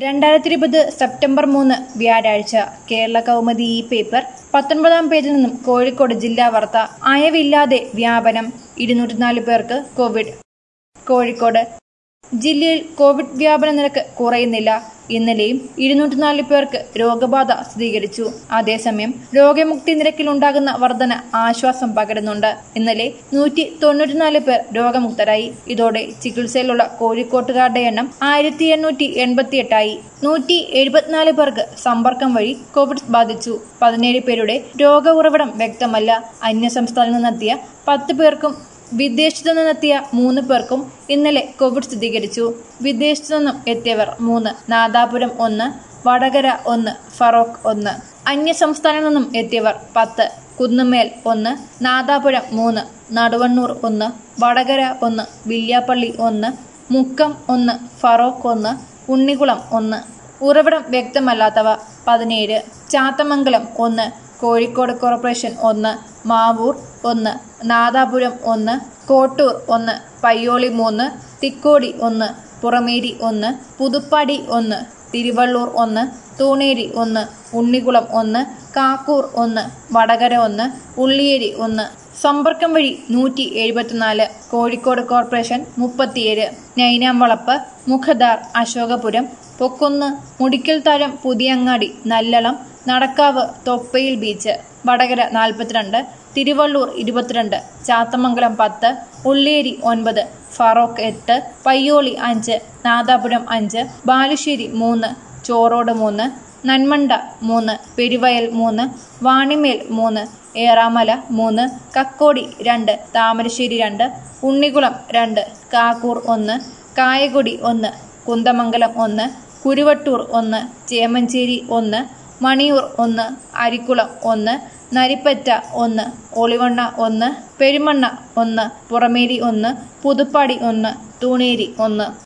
രണ്ടായിരത്തി ഇരുപത് സെപ്റ്റംബർ മൂന്ന് വ്യാഴാഴ്ച കേരള കൗമുദി ഈ പേപ്പർ പത്തൊൻപതാം പേജിൽ നിന്നും കോഴിക്കോട് ജില്ലാ വാർത്ത അയവില്ലാതെ വ്യാപനം ഇരുന്നൂറ്റിനാല് പേർക്ക് കോവിഡ് കോഴിക്കോട് ജില്ലയിൽ കോവിഡ് വ്യാപന നിരക്ക് കുറയുന്നില്ല ഇന്നലെയും ഇരുന്നൂറ്റിനാല് പേർക്ക് രോഗബാധ സ്ഥിരീകരിച്ചു അതേസമയം രോഗമുക്തി നിരക്കിലുണ്ടാകുന്ന വർധന ആശ്വാസം പകരുന്നുണ്ട് ഇന്നലെ നൂറ്റി തൊണ്ണൂറ്റിനാല് പേർ രോഗമുക്തരായി ഇതോടെ ചികിത്സയിലുള്ള കോഴിക്കോട്ടുകാരുടെ എണ്ണം ആയിരത്തി എണ്ണൂറ്റി എൺപത്തിയെട്ടായി നൂറ്റി എഴുപത്തിനാല് പേർക്ക് സമ്പർക്കം വഴി കോവിഡ് ബാധിച്ചു പതിനേഴ് പേരുടെ രോഗ ഉറവിടം വ്യക്തമല്ല അന്യസംസ്ഥാനത്ത് നിന്നെത്തിയ പത്ത് പേർക്കും വിദേശത്തു നിന്നെത്തിയ മൂന്ന് പേർക്കും ഇന്നലെ കോവിഡ് സ്ഥിരീകരിച്ചു വിദേശത്തു നിന്നും എത്തിയവർ മൂന്ന് നാദാപുരം ഒന്ന് വടകര ഒന്ന് ഫറോക്ക് ഒന്ന് അന്യ സംസ്ഥാനത്തു നിന്നും എത്തിയവർ പത്ത് കുന്നുമേൽ ഒന്ന് നാദാപുരം മൂന്ന് നടുവണ്ണൂർ ഒന്ന് വടകര ഒന്ന് വില്യാപ്പള്ളി ഒന്ന് മുക്കം ഒന്ന് ഫറോക്ക് ഒന്ന് ഉണ്ണികുളം ഒന്ന് ഉറവിടം വ്യക്തമല്ലാത്തവ പതിനേഴ് ചാത്തമംഗലം ഒന്ന് കോഴിക്കോട് കോർപ്പറേഷൻ ഒന്ന് മാവൂർ ഒന്ന് നാദാപുരം ഒന്ന് കോട്ടൂർ ഒന്ന് പയ്യോളി മൂന്ന് തിക്കോടി ഒന്ന് പുറമേരി ഒന്ന് പുതുപ്പാടി ഒന്ന് തിരുവള്ളൂർ ഒന്ന് തൂണേരി ഒന്ന് ഉണ്ണികുളം ഒന്ന് കാക്കൂർ ഒന്ന് വടകര ഒന്ന് ഉള്ളിയേരി ഒന്ന് സമ്പർക്കം വഴി നൂറ്റി എഴുപത്തിനാല് കോഴിക്കോട് കോർപ്പറേഷൻ മുപ്പത്തിയേഴ് നൈനാംവളപ്പ് മുഖദാർ അശോകപുരം പൊക്കുന്ന് മുടിക്കൽ താഴം പുതിയങ്ങാടി നല്ലളം നടക്കാവ് തൊപ്പയിൽ ബീച്ച് വടകര നാൽപ്പത്തിരണ്ട് തിരുവള്ളൂർ ഇരുപത്തിരണ്ട് ചാത്തമംഗലം പത്ത് ഉള്ളേരി ഒൻപത് ഫറോക്ക് എട്ട് പയ്യോളി അഞ്ച് നാദാപുരം അഞ്ച് ബാലുശ്ശേരി മൂന്ന് ചോറോട് മൂന്ന് നന്മണ്ട മൂന്ന് പെരുവയൽ മൂന്ന് വാണിമേൽ മൂന്ന് ഏറാമല മൂന്ന് കക്കോടി രണ്ട് താമരശ്ശേരി രണ്ട് ഉണ്ണികുളം രണ്ട് കാക്കൂർ ഒന്ന് കായകൊടി ഒന്ന് കുന്തമംഗലം ഒന്ന് കുരുവട്ടൂർ ഒന്ന് ചേമഞ്ചേരി ഒന്ന് മണിയൂർ ഒന്ന് അരിക്കുളം ഒന്ന് നരിപ്പറ്റ ഒന്ന് ഒളിവണ്ണ ഒന്ന് പെരുമണ്ണ ഒന്ന് പുറമേരി ഒന്ന് പുതുപ്പാടി ഒന്ന് തൂണേരി ഒന്ന്